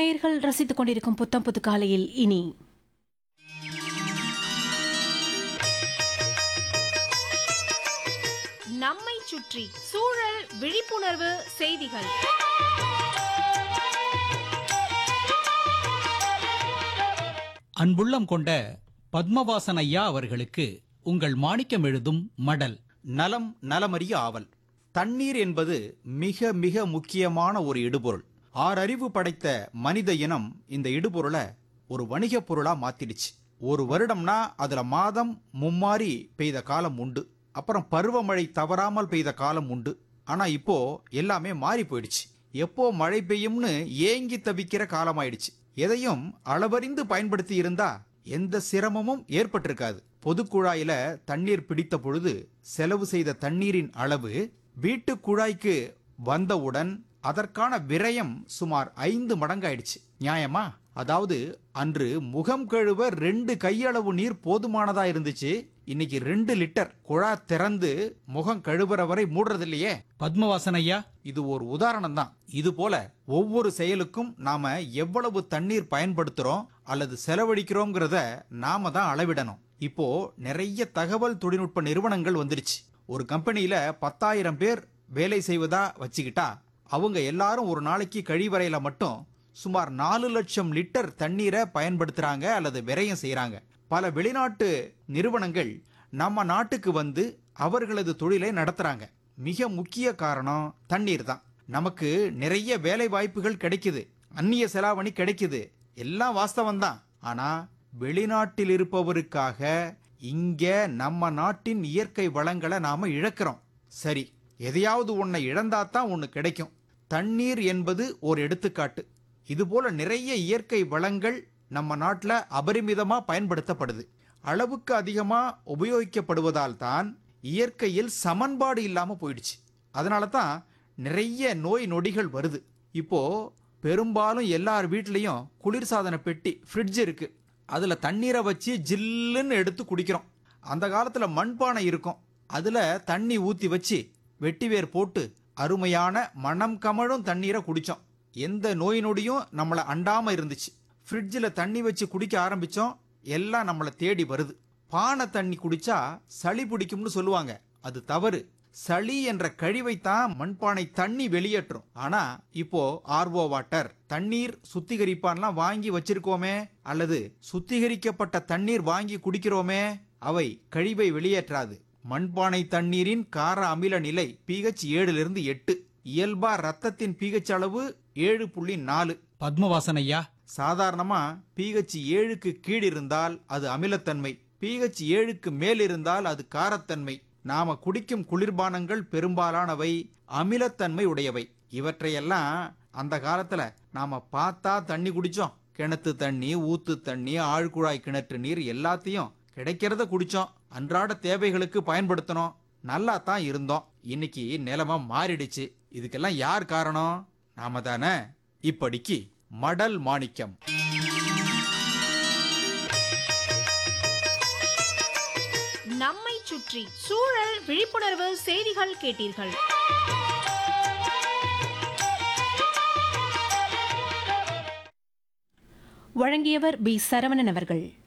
நேர்கள் ரசித்துக் கொண்டிருக்கும் புத்தம் புது காலையில் இனி நம்மை சுற்றி சூழல் விழிப்புணர்வு செய்திகள் அன்புள்ளம் கொண்ட பத்மவாசன் ஐயா அவர்களுக்கு உங்கள் மாணிக்கம் எழுதும் மடல் நலம் நலமறிய ஆவல் தண்ணீர் என்பது மிக மிக முக்கியமான ஒரு இடுபொருள் ஆறறிவு படைத்த மனித இனம் இந்த இடுபொருளை ஒரு வணிகப் பொருளா மாத்திடுச்சு ஒரு வருடம்னா அதுல மாதம் மும்மாரி பெய்த காலம் உண்டு அப்புறம் பருவமழை தவறாமல் பெய்த காலம் உண்டு ஆனா இப்போ எல்லாமே மாறி போயிடுச்சு எப்போ மழை பெய்யும்னு ஏங்கி தவிக்கிற காலமாயிடுச்சு எதையும் அளவறிந்து பயன்படுத்தி இருந்தா எந்த சிரமமும் ஏற்பட்டிருக்காது பொது குழாயில தண்ணீர் பிடித்த பொழுது செலவு செய்த தண்ணீரின் அளவு வீட்டு குழாய்க்கு வந்தவுடன் அதற்கான விரயம் சுமார் ஐந்து மடங்காயிடுச்சு நியாயமா அதாவது அன்று முகம் கழுவ ரெண்டு கையளவு நீர் போதுமானதா இருந்துச்சு இன்னைக்கு ரெண்டு லிட்டர் குழா திறந்து முகம் கழுவுற வரை மூடுறது இல்லையே பத்மவாசன் ஐயா இது ஒரு உதாரணம் தான் இது போல ஒவ்வொரு செயலுக்கும் நாம எவ்வளவு தண்ணீர் பயன்படுத்துறோம் அல்லது செலவழிக்கிறோங்கிறத நாம தான் அளவிடணும் இப்போ நிறைய தகவல் தொழில்நுட்ப நிறுவனங்கள் வந்துருச்சு ஒரு கம்பெனியில பத்தாயிரம் பேர் வேலை செய்வதா வச்சுக்கிட்டா அவங்க எல்லாரும் ஒரு நாளைக்கு கழிவறையில மட்டும் சுமார் நாலு லட்சம் லிட்டர் தண்ணீரை பயன்படுத்துறாங்க அல்லது விரயம் செய்றாங்க பல வெளிநாட்டு நிறுவனங்கள் நம்ம நாட்டுக்கு வந்து அவர்களது தொழிலை நடத்துறாங்க மிக முக்கிய காரணம் தண்ணீர் தான் நமக்கு நிறைய வேலை வாய்ப்புகள் கிடைக்குது அந்நிய செலாவணி கிடைக்குது எல்லாம் வாஸ்தவம் தான் ஆனா வெளிநாட்டில் இருப்பவருக்காக இங்க நம்ம நாட்டின் இயற்கை வளங்களை நாம இழக்கிறோம் சரி எதையாவது ஒன்றை இழந்தாதான் ஒன்று கிடைக்கும் தண்ணீர் என்பது ஒரு எடுத்துக்காட்டு இதுபோல நிறைய இயற்கை வளங்கள் நம்ம நாட்டில் அபரிமிதமா பயன்படுத்தப்படுது அளவுக்கு அதிகமா உபயோகிக்கப்படுவதால் தான் இயற்கையில் சமன்பாடு இல்லாம போயிடுச்சு அதனால தான் நிறைய நோய் நொடிகள் வருது இப்போ பெரும்பாலும் எல்லார் வீட்லயும் குளிர்சாதன பெட்டி ஃப்ரிட்ஜ் இருக்கு அதுல தண்ணீரை வச்சு ஜில்லுன்னு எடுத்து குடிக்கிறோம் அந்த காலத்துல மண்பானை இருக்கும் அதுல தண்ணி ஊத்தி வச்சு வெட்டிவேர் போட்டு அருமையான மனம் கமழும் தண்ணீரை குடிச்சோம் எந்த நோய் நொடியும் நம்மளை அண்டாம இருந்துச்சு ஃப்ரிட்ஜில் தண்ணி வச்சு குடிக்க ஆரம்பிச்சோம் எல்லாம் நம்மளை தேடி வருது பானை தண்ணி குடிச்சா சளி பிடிக்கும்னு சொல்லுவாங்க அது தவறு சளி என்ற கழிவைத்தான் மண்பானை தண்ணி வெளியேற்றும் ஆனா இப்போ ஆர்ஓ வாட்டர் தண்ணீர் சுத்திகரிப்பான்லாம் வாங்கி வச்சிருக்கோமே அல்லது சுத்திகரிக்கப்பட்ட தண்ணீர் வாங்கி குடிக்கிறோமே அவை கழிவை வெளியேற்றாது மண்பானை தண்ணீரின் கார அமில நிலை பிஹெச் ஏழிலிருந்து எட்டு இயல்பா ரத்தத்தின் பிஹெச் அளவு ஏழு புள்ளி நாலு பத்மவாசன் ஐயா சாதாரணமா பிஹெச் ஏழுக்கு கீழ் இருந்தால் அது அமிலத்தன்மை பிஹெச் ஏழுக்கு மேல் இருந்தால் அது காரத்தன்மை நாம குடிக்கும் குளிர்பானங்கள் பெரும்பாலானவை அமிலத்தன்மை உடையவை இவற்றையெல்லாம் அந்த காலத்துல நாம பார்த்தா தண்ணி குடிச்சோம் கிணத்து தண்ணி ஊத்து தண்ணி ஆழ்குழாய் கிணற்று நீர் எல்லாத்தையும் கிடைக்கிறத குடிச்சோம் அன்றாட தேவைகளுக்கு பயன்படுத்தணும் நல்லா தான் இருந்தோம் இன்னைக்கு நிலைமை மாறிடுச்சு இதுக்கெல்லாம் யார் காரணம் நாம தானே இப்படிக்கு மடல் மாணிக்கம் நம்மை சுற்றி சூழல் விழிப்புணர்வு செய்திகள் கேட்டீர்கள் வழங்கியவர் பி சரவணன் அவர்கள்